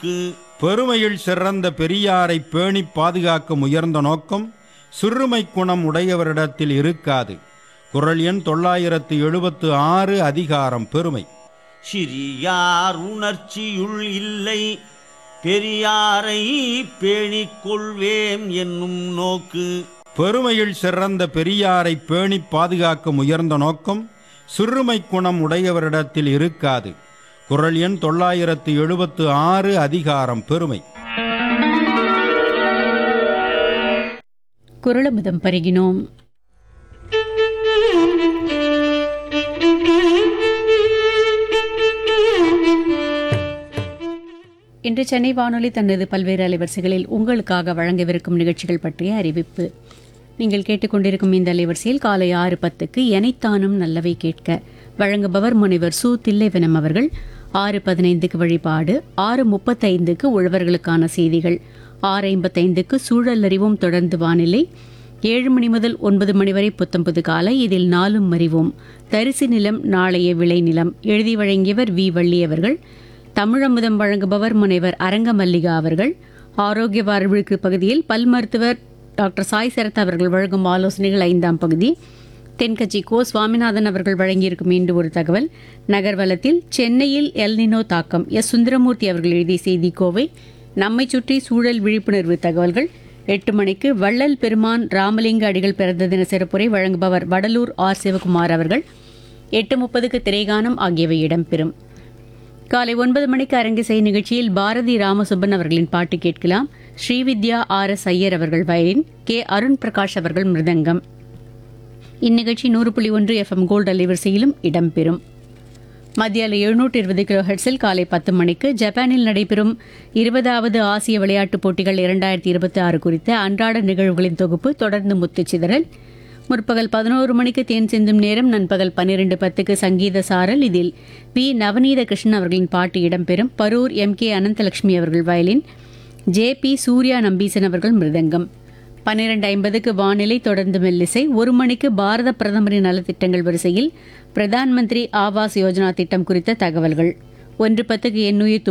கு பெருமையில் சிறந்த பெரியாரை பேணிப் பாதுகாக்க முயர்ந்த நோக்கம் சிறுமை குணம் உடையவரிடத்தில் இருக்காது குரல் எண் தொள்ளாயிரத்து எழுபத்து ஆறு அதிகாரம் பெருமை சிறியார் உணர்ச்சியுள் இல்லை பெரியாரை பேணிக் கொள்வேம் என்னும் நோக்கு பெருமையில் சிறந்த பெரியாரை பேணிப் பாதுகாக்க முயர்ந்த நோக்கம் சிறுமை குணம் உடையவரிடத்தில் இருக்காது குரல் எண் தொள்ளாயிரத்து எழுபத்து ஆறு அதிகாரம் பெருமை குரலமுதம் பருகினோம் இன்று சென்னை வானொலி தனது பல்வேறு அலைவரிசைகளில் உங்களுக்காக வழங்கவிருக்கும் நிகழ்ச்சிகள் பற்றிய அறிவிப்பு நீங்கள் கேட்டுக்கொண்டிருக்கும் இந்த அலைவரிசையில் காலை ஆறு பத்துக்கு எனைத்தானும் நல்லவை கேட்க வழங்குபவர் முனைவர் சு தில்லைவனம் அவர்கள் ஆறு பதினைந்துக்கு வழிபாடு ஆறு முப்பத்தைந்துக்கு உழவர்களுக்கான செய்திகள் ஆறு ஐம்பத்தைந்துக்கு சூழல் அறிவும் தொடர்ந்து வானிலை ஏழு மணி முதல் ஒன்பது மணி வரை புத்தம்புது காலை இதில் நாளும் அறிவோம் தரிசு நிலம் நாளைய விளைநிலம் எழுதி வழங்கியவர் வி வள்ளி அவர்கள் தமிழமுதம் வழங்குபவர் முனைவர் அரங்க மல்லிகா அவர்கள் ஆரோக்கிய வாழ்விற்கு பகுதியில் பல் மருத்துவர் டாக்டர் சாய் சரத் அவர்கள் வழங்கும் ஆலோசனைகள் ஐந்தாம் பகுதி தென்கட்சி கோ சுவாமிநாதன் அவர்கள் வழங்கியிருக்கும் இன்று ஒரு தகவல் நகர்வலத்தில் சென்னையில் எல்னினோ தாக்கம் எஸ் சுந்தரமூர்த்தி அவர்கள் எழுதிய செய்தி கோவை நம்மை சுற்றி சூழல் விழிப்புணர்வு தகவல்கள் எட்டு மணிக்கு வள்ளல் பெருமான் ராமலிங்க அடிகள் பிறந்த தின சிறப்புரை வழங்குபவர் வடலூர் ஆர் சிவகுமார் அவர்கள் எட்டு முப்பதுக்கு திரைகானம் ஆகியவை இடம்பெறும் காலை ஒன்பது மணிக்கு அரங்கிசை நிகழ்ச்சியில் பாரதி ராமசுப்பன் அவர்களின் பாட்டு கேட்கலாம் ஸ்ரீவித்யா ஆர் எஸ் ஐயர் அவர்கள் வயலின் கே அருண் பிரகாஷ் அவர்கள் மிருதங்கம் இந்நிகழ்ச்சி நூறு புள்ளி ஒன்று எஃப்எம் கோல்டு அலைவரிசையிலும் இடம்பெறும் மத்தியால எழுநூற்று இருபது கிலோ ஹெர்ட்ஸில் காலை பத்து மணிக்கு ஜப்பானில் நடைபெறும் இருபதாவது ஆசிய விளையாட்டுப் போட்டிகள் இரண்டாயிரத்தி இருபத்தி ஆறு குறித்த அன்றாட நிகழ்வுகளின் தொகுப்பு தொடர்ந்து முத்துச்சிதறல் முற்பகல் பதினோரு மணிக்கு தேன் சிந்தும் நேரம் நண்பகல் பன்னிரண்டு பத்துக்கு சங்கீத சாரல் இதில் வி நவநீத கிருஷ்ணன் அவர்களின் பாட்டு இடம்பெறும் பரூர் எம் கே அனந்தலட்சுமி அவர்கள் violin J P Surya Nambeesan அவர்கள் மிருதங்கம் பன்னிரண்டு ஐம்பதுக்கு வானிலை தொடர்ந்து மெல்லிசை ஒரு மணிக்கு பாரத பிரதமரின் நலத்திட்டங்கள் வரிசையில் பிரதான் மந்திரி ஆவாஸ் யோஜனா திட்டம் குறித்த தகவல்கள் ஒன்று பத்துக்கு எண்ணுயிர்